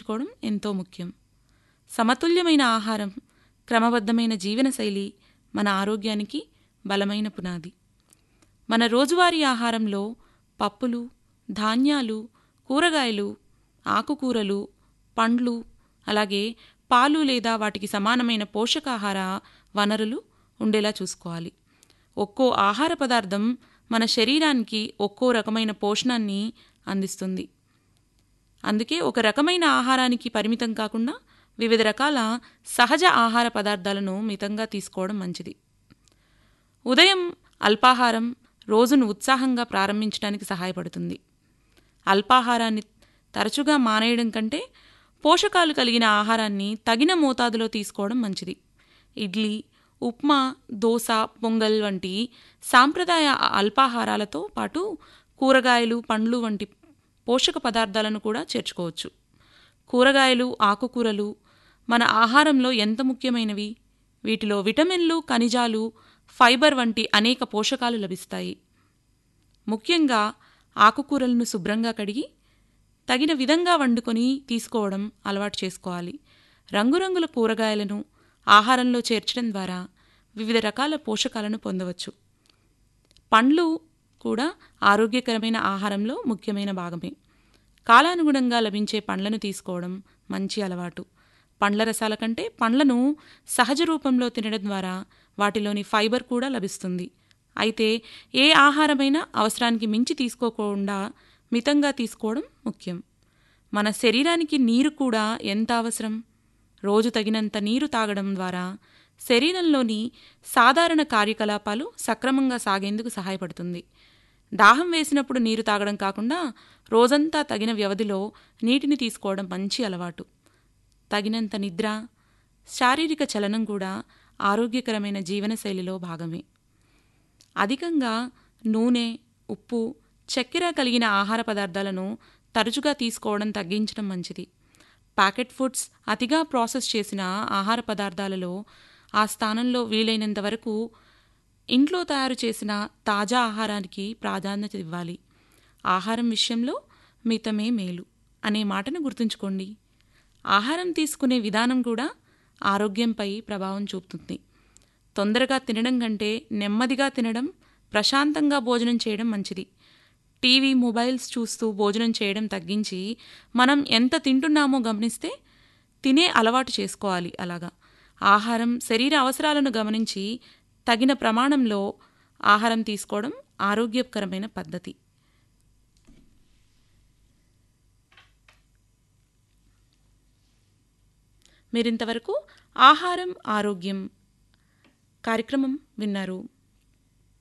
నియంత్రించుకోవడం ఎంతో ముఖ్యం సమతుల్యమైన ఆహారం క్రమబద్ధమైన జీవనశైలి మన ఆరోగ్యానికి బలమైన పునాది మన రోజువారీ ఆహారంలో పప్పులు ధాన్యాలు కూరగాయలు ఆకుకూరలు పండ్లు అలాగే పాలు లేదా వాటికి సమానమైన పోషకాహార వనరులు ఉండేలా చూసుకోవాలి ఒక్కో ఆహార పదార్థం మన శరీరానికి ఒక్కో రకమైన పోషణాన్ని అందిస్తుంది అందుకే ఒక రకమైన ఆహారానికి పరిమితం కాకుండా వివిధ రకాల సహజ ఆహార పదార్థాలను మితంగా తీసుకోవడం మంచిది ఉదయం అల్పాహారం రోజును ఉత్సాహంగా ప్రారంభించడానికి సహాయపడుతుంది అల్పాహారాన్ని తరచుగా మానేయడం కంటే పోషకాలు కలిగిన ఆహారాన్ని తగిన మోతాదులో తీసుకోవడం మంచిది ఇడ్లీ ఉప్మా దోశ పొంగల్ వంటి సాంప్రదాయ అల్పాహారాలతో పాటు కూరగాయలు పండ్లు వంటి పోషక పదార్థాలను కూడా చేర్చుకోవచ్చు కూరగాయలు ఆకుకూరలు మన ఆహారంలో ఎంత ముఖ్యమైనవి వీటిలో విటమిన్లు ఖనిజాలు ఫైబర్ వంటి అనేక పోషకాలు లభిస్తాయి ముఖ్యంగా ఆకుకూరలను శుభ్రంగా కడిగి తగిన విధంగా వండుకొని తీసుకోవడం అలవాటు చేసుకోవాలి రంగురంగుల కూరగాయలను ఆహారంలో చేర్చడం ద్వారా వివిధ రకాల పోషకాలను పొందవచ్చు పండ్లు కూడా ఆరోగ్యకరమైన ఆహారంలో ముఖ్యమైన భాగమే కాలానుగుణంగా లభించే పండ్లను తీసుకోవడం మంచి అలవాటు పండ్ల రసాల కంటే పండ్లను సహజ రూపంలో తినడం ద్వారా వాటిలోని ఫైబర్ కూడా లభిస్తుంది అయితే ఏ ఆహారమైనా అవసరానికి మించి తీసుకోకుండా మితంగా తీసుకోవడం ముఖ్యం మన శరీరానికి నీరు కూడా ఎంత అవసరం రోజు తగినంత నీరు తాగడం ద్వారా శరీరంలోని సాధారణ కార్యకలాపాలు సక్రమంగా సాగేందుకు సహాయపడుతుంది దాహం వేసినప్పుడు నీరు తాగడం కాకుండా రోజంతా తగిన వ్యవధిలో నీటిని తీసుకోవడం మంచి అలవాటు తగినంత నిద్ర శారీరక చలనం కూడా ఆరోగ్యకరమైన జీవనశైలిలో భాగమే అధికంగా నూనె ఉప్పు చక్కెర కలిగిన ఆహార పదార్థాలను తరచుగా తీసుకోవడం తగ్గించడం మంచిది ప్యాకెట్ ఫుడ్స్ అతిగా ప్రాసెస్ చేసిన ఆహార పదార్థాలలో ఆ స్థానంలో వీలైనంత వరకు ఇంట్లో తయారు చేసిన తాజా ఆహారానికి ప్రాధాన్యత ఇవ్వాలి ఆహారం విషయంలో మితమే మేలు అనే మాటను గుర్తుంచుకోండి ఆహారం తీసుకునే విధానం కూడా ఆరోగ్యంపై ప్రభావం చూపుతుంది తొందరగా తినడం కంటే నెమ్మదిగా తినడం ప్రశాంతంగా భోజనం చేయడం మంచిది టీవీ మొబైల్స్ చూస్తూ భోజనం చేయడం తగ్గించి మనం ఎంత తింటున్నామో గమనిస్తే తినే అలవాటు చేసుకోవాలి అలాగా ఆహారం శరీర అవసరాలను గమనించి తగిన ప్రమాణంలో ఆహారం తీసుకోవడం ఆరోగ్యకరమైన పద్ధతి మీరింతవరకు ఆహారం ఆరోగ్యం కార్యక్రమం విన్నారు